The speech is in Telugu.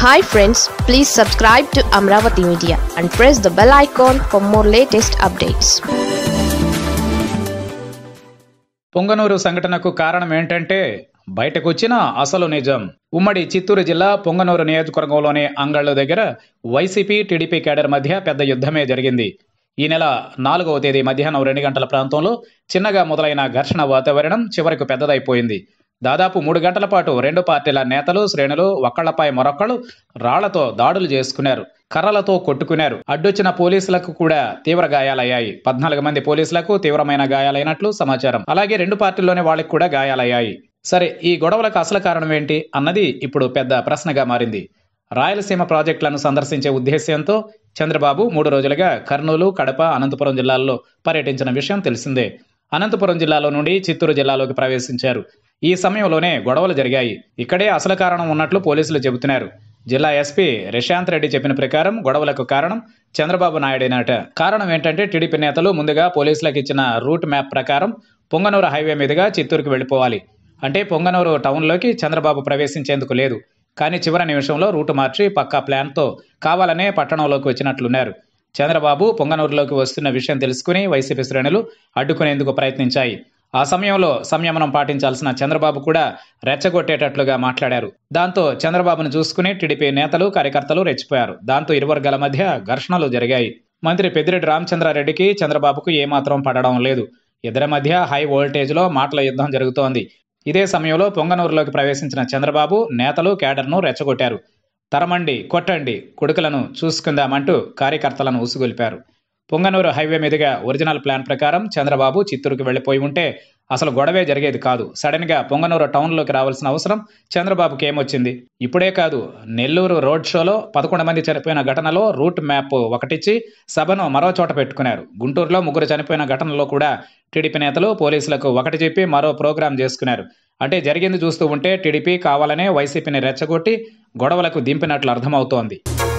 hi friends please subscribe to Amaravati media and press the bell icon for more latest updates Punganur సంఘటనకు కారణం ఏంటంటే బయటకొచ్చిన అసలు నిజం ఉమ్మడి చిత్తూరు జిల్లా పొంగనూరు నియోజకవర్గంలోని అంగళ్ళు దగ్గర వైసీపీ టీడీపీ కేడర్ మధ్య పెద్ద యుద్ధమే జరిగింది ఈ నెల నాలుగవ తేదీ మధ్యాహ్నం రెండు గంటల ప్రాంతంలో చిన్నగా మొదలైన ఘర్షణ వాతావరణం చివరికి పెద్దదైపోయింది దాదాపు మూడు గంటల పాటు రెండు పార్టీల నేతలు శ్రేణులు ఒక్కళ్లపై మరొక్కళ్ళు రాళ్లతో దాడులు చేసుకున్నారు కర్రలతో కొట్టుకున్నారు అడ్డొచ్చిన పోలీసులకు కూడా తీవ్ర గాయాలయ్యాయి పద్నాలుగు మంది పోలీసులకు తీవ్రమైన గాయాలైనట్లు సమాచారం అలాగే రెండు పార్టీల్లోని వాళ్ళకి కూడా గాయాలయ్యాయి సరే ఈ గొడవలకు అసలు కారణం ఏంటి అన్నది ఇప్పుడు పెద్ద ప్రశ్నగా మారింది రాయలసీమ ప్రాజెక్టులను సందర్శించే ఉద్దేశ్యంతో చంద్రబాబు మూడు రోజులుగా కర్నూలు కడప అనంతపురం జిల్లాల్లో పర్యటించిన విషయం తెలిసిందే అనంతపురం జిల్లాలో నుండి చిత్తూరు జిల్లాలోకి ప్రవేశించారు ఈ సమయంలోనే గొడవలు జరిగాయి ఇక్కడే అసలు కారణం ఉన్నట్లు పోలీసులు చెబుతున్నారు జిల్లా ఎస్పీ రిషాంత్ రెడ్డి చెప్పిన ప్రకారం గొడవలకు కారణం చంద్రబాబు నాయుడేనట కారణం ఏంటంటే టీడీపీ నేతలు ముందుగా పోలీసులకు ఇచ్చిన రూట్ మ్యాప్ ప్రకారం పొంగనూరు హైవే మీదుగా చిత్తూరుకు వెళ్ళిపోవాలి అంటే పొంగనూరు టౌన్లోకి చంద్రబాబు ప్రవేశించేందుకు లేదు కానీ చివరి నిమిషంలో రూటు మార్చి పక్కా ప్లాన్తో కావాలనే పట్టణంలోకి వచ్చినట్లున్నారు చంద్రబాబు పొంగనూరులోకి వస్తున్న విషయం తెలుసుకుని వైసీపీ శ్రేణులు అడ్డుకునేందుకు ప్రయత్నించాయి ఆ సమయంలో సంయమనం పాటించాల్సిన చంద్రబాబు కూడా రెచ్చగొట్టేటట్లుగా మాట్లాడారు దాంతో చంద్రబాబును చూసుకుని టీడీపీ నేతలు కార్యకర్తలు రెచ్చిపోయారు దాంతో ఇరు వర్గాల మధ్య ఘర్షణలు జరిగాయి మంత్రి పెద్దిరెడ్డి రామచంద్రారెడ్డికి చంద్రబాబుకు ఏమాత్రం పడడం లేదు ఇద్దరి మధ్య హై వోల్టేజ్లో మాటల యుద్ధం జరుగుతోంది ఇదే సమయంలో పొంగనూరులోకి ప్రవేశించిన చంద్రబాబు నేతలు కేడర్ను రెచ్చగొట్టారు తరమండి కొట్టండి కొడుకులను చూసుకుందామంటూ కార్యకర్తలను ఉసుగొల్పారు పొంగనూరు హైవే మీదుగా ఒరిజినల్ ప్లాన్ ప్రకారం చంద్రబాబు చిత్తూరుకు వెళ్లిపోయి ఉంటే అసలు గొడవే జరిగేది కాదు సడన్ గా పొంగనూరు టౌన్లోకి రావాల్సిన అవసరం చంద్రబాబుకి ఏమొచ్చింది ఇప్పుడే కాదు నెల్లూరు రోడ్ షోలో పదకొండు మంది చనిపోయిన ఘటనలో రూట్ మ్యాప్ ఒకటిచ్చి సభను మరో చోట పెట్టుకున్నారు గుంటూరులో ముగ్గురు చనిపోయిన ఘటనలో కూడా టీడీపీ నేతలు పోలీసులకు ఒకటి చెప్పి మరో ప్రోగ్రాం చేసుకున్నారు అంటే జరిగింది చూస్తూ ఉంటే టీడీపీ కావాలనే వైసీపీని రెచ్చగొట్టి గొడవలకు దింపినట్లు అర్థమవుతోంది